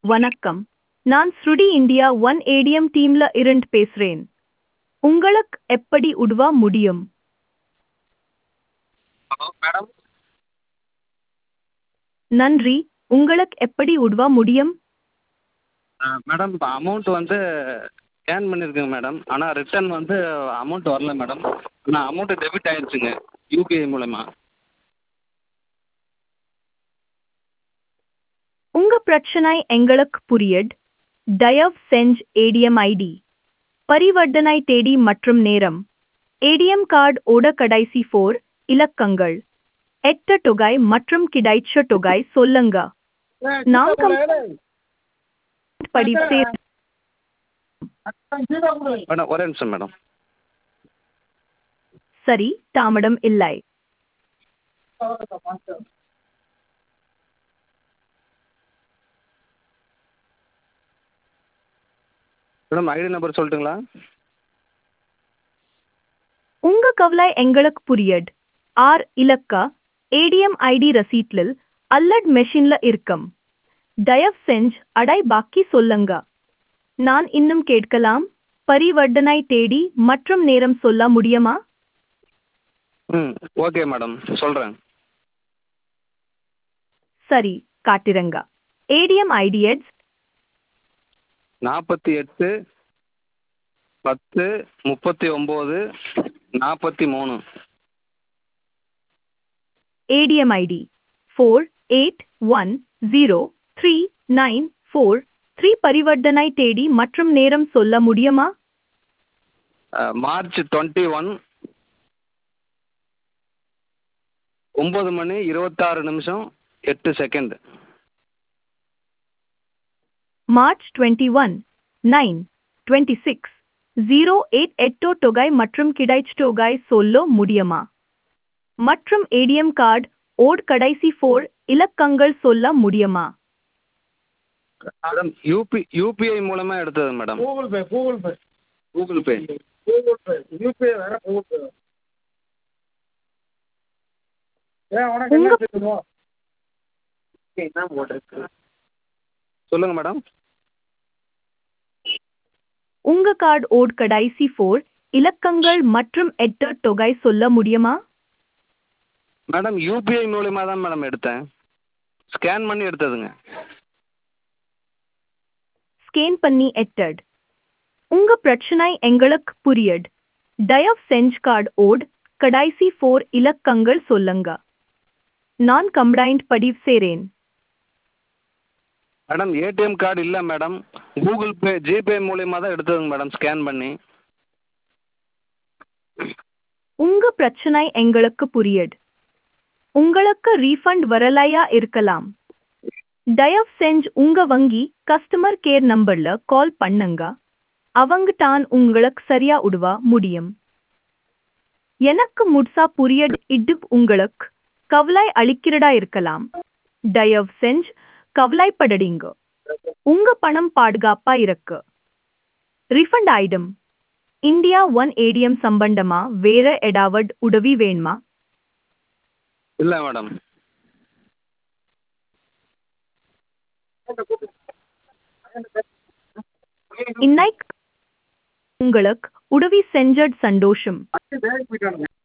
வணக்கம் நான் ஸ்ருடி இந்தியா ஒன் ஏடிஎம் டீம்ல இருந்து பேசுறேன் உங்களுக்கு எப்படி உதவ முடியும் ஹலோ மேடம் நன்றி உங்களுக்கு எப்படி உதவ முடியும் மேடம் இப்போ அமௌண்ட் வந்து ஸ்கேன் பண்ணியிருக்கேங்க மேடம் ஆனால் ரிட்டர்ன் வந்து அமௌண்ட் வரல மேடம் ஆனால் அமௌண்ட்டு டெபிட் ஆயிடுச்சுங்க யூபிஐ மூலமா உங்க பிரச்சனை எங்களுக்கு புரியுது தயவு செஞ்சு ஏடிஎம் ஐடி பரிவர்த்தனை தேதி மற்றும் நேரம் ஏடிஎம் கார்டு ஓட கடைசி ஃபோர் இலக்கங்கள் எட்ட தொகை மற்றும் கிடைச்ச தொகை சொல்லுங்க நாம் படி சே- மேடம் ஒரே நிமிஷம் மேடம் சரி தாமதம் இல்லை மேடம் ஐடி நம்பர் சொல்லட்டுங்களா உங்க கவலை எங்களுக்கு புரியுது ஆர் இலக்க ஏடிஎம் ஐடி ரசீட்லில் அல்லட் மெஷின்ல இருக்கும் தயவு செஞ்சு அடை பாக்கி சொல்லுங்க நான் இன்னும் கேட்கலாம் பரிவர்த்தனை தேதி மற்றும் நேரம் சொல்ல முடியுமா ம் ஓகே மேடம் சொல்கிறேன் சரி காட்டிருங்க ஏடிஎம் ஐடி எட்ஸ் நாற்பத்தி எட்டு பத்து முப்பத்தி ஒம்பது நாற்பத்தி மூணு ATM ID four eight one zero three nine four three பரிவர்த்தனை தேதி மற்றும் நேரம் சொல்ல முடியுமா மார்ச் டுவெண்ட்டி ஒன் ஒம்பது மணி இருபத்தாறு நிமிஷம் எட்டு second March twenty one nine twenty six zero eight எட்டோ தொகை மற்றும் கிடைச்ச தொகை சொல்ல முடியுமா மற்றும் ஏடிஎம் கார்டு ஓட் கடைசி ஃபோர் இலக்கங்கள் சொல்ல முடியுமா மேடம் யூபி யூபிஐ மூலமாக எடுத்தது madam Google Pay Google Pay Google Pay Google Pay UPI வேற கூகுள் பே வேற. ஏன் உனக்கு என்ன உங்க- தெரியுமோ சொல்லுங்கள் மேடம் உங்க கார்டு ஓட் கடைசி ஃபோர் இலக்கங்கள் மற்றும் எட்டு தொகை சொல்ல முடியுமா மேடம் யூபிஐ மூலியமாக தான் மேடம் எடுத்தேன் ஸ்கேன் பண்ணி எடுத்ததுங்க ஸ்கேன் பண்ணி எட்டட் உங்க பிரச்சனை எங்களுக்கு புரியுது தயவு செஞ்சு கார்டு ஓட் கடைசி ஃபோர் இலக்கங்கள் சொல்லுங்க நான் கம்ப்ளைண்ட் பதிவு செய்றேன் மேடம் ஏடிஎம் கார்டு இல்லை மேடம் கூகுள் பே ஜிபே மூலியமாக தான் எடுத்ததுங்க மேடம் ஸ்கேன் பண்ணி உங்க பிரச்சனை எங்களுக்கு புரியுது உங்களுக்கு ரீஃபண்ட் வரலையா இருக்கலாம் தயவு செஞ்சு உங்க வங்கி கஸ்டமர் கேர் நம்பர்ல கால் பண்ணுங்க அவங்க தான் உங்களுக்கு சரியா உதவ முடியும் எனக்கு முட்சா புரியட் இது உங்களுக்கு கவலை அளிக்கிறதா இருக்கலாம் தயவு செஞ்சு கவலைப்படாதீங்க உங்க பணம் பாதுகாப்பா இருக்கு ரிஃபண்ட் ஆயிடும் இந்தியா ஒன் ஏடிஎம் சம்பந்தமா வேற ஏதாவது உதவி வேணுமா இல்லை மேடம் இன்னைக்கு உங்களுக்கு உதவி செஞ்சது சந்தோஷம் வேலைக்கு போயிட்டானுங்க